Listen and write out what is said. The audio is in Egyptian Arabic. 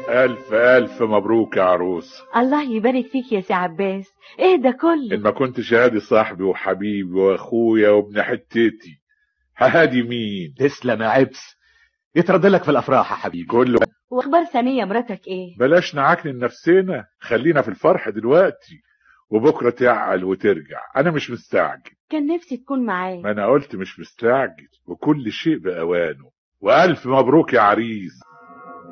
ألف ألف مبروك يا عروس الله يبارك فيك يا سي عباس ايه ده كله إن ما كنتش هادي صاحبي وحبيبي وأخويا وابن حتتي هادي مين تسلم يا عبس يترد لك في الافراح يا حبيبي كله واخبار ثانية مراتك ايه بلاش نعكن نفسنا خلينا في الفرح دلوقتي وبكرة تعقل وترجع أنا مش مستعجل كان نفسي تكون معاه ما أنا قلت مش مستعجل وكل شيء بأوانه وألف مبروك يا عريس